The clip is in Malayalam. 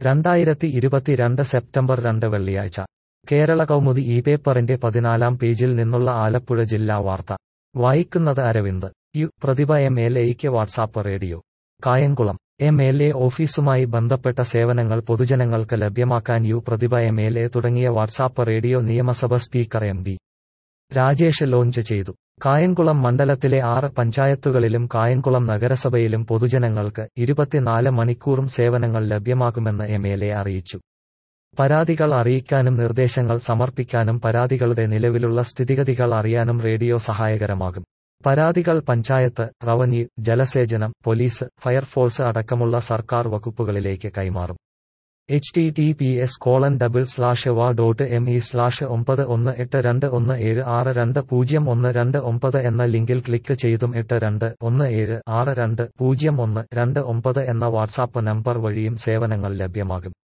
രണ്ടായിരത്തി ഇരുപത്തിരണ്ട് സെപ്റ്റംബർ രണ്ട് വെള്ളിയാഴ്ച കേരള കൗമുദി ഈ പേപ്പറിന്റെ പതിനാലാം പേജിൽ നിന്നുള്ള ആലപ്പുഴ ജില്ലാ വാർത്ത വായിക്കുന്നത് Aravind U Prathibha M L എയ്ക്ക് WhatsApp radio Kayamkulam M L A ഓഫീസുമായി ബന്ധപ്പെട്ട സേവനങ്ങൾ പൊതുജനങ്ങൾക്ക് ലഭ്യമാക്കാൻ U Prathibha M L A തുടങ്ങിയ വാട്സാപ്പ് റേഡിയോ നിയമസഭ speaker M B Rajesh launch ചെയ്തു കായംകുളം മണ്ഡലത്തിലെ ആറ് പഞ്ചായത്തുകളിലും കായംകുളം നഗരസഭയിലും പൊതുജനങ്ങൾക്ക് ഇരുപത്തിനാല് മണിക്കൂറും സേവനങ്ങൾ ലഭ്യമാകുമെന്ന് എം എൽ എ അറിയിച്ചു പരാതികൾ അറിയിക്കാനും നിർദ്ദേശങ്ങൾ സമർപ്പിക്കാനും പരാതികളുടെ നിലവിലുള്ള സ്ഥിതിഗതികൾ അറിയാനും റേഡിയോ സഹായകരമാകും പരാതികൾ പഞ്ചായത്ത് റവന്യൂ ജലസേചനം പോലീസ് ഫയർഫോഴ്സ് അടക്കമുള്ള സർക്കാർ വകുപ്പുകളിലേക്ക് കൈമാറും H T T P S colon double slash വ ഡോട്ട് എം ഇ സ്ലാഷ് ഒമ്പത് ഒന്ന് എട്ട് രണ്ട് ഒന്ന് ഏഴ് ആറ് രണ്ട് പൂജ്യം ഒന്ന് രണ്ട് ഒമ്പത് എന്ന ലിങ്കിൽ ക്ലിക്ക് ചെയ്തും എട്ട് രണ്ട് ഒന്ന് ഏഴ് ആറ് രണ്ട് പൂജ്യം ഒന്ന് രണ്ട് ഒമ്പത് എന്ന വാട്സാപ്പ് നമ്പർ വഴിയും സേവനങ്ങൾ ലഭ്യമാകും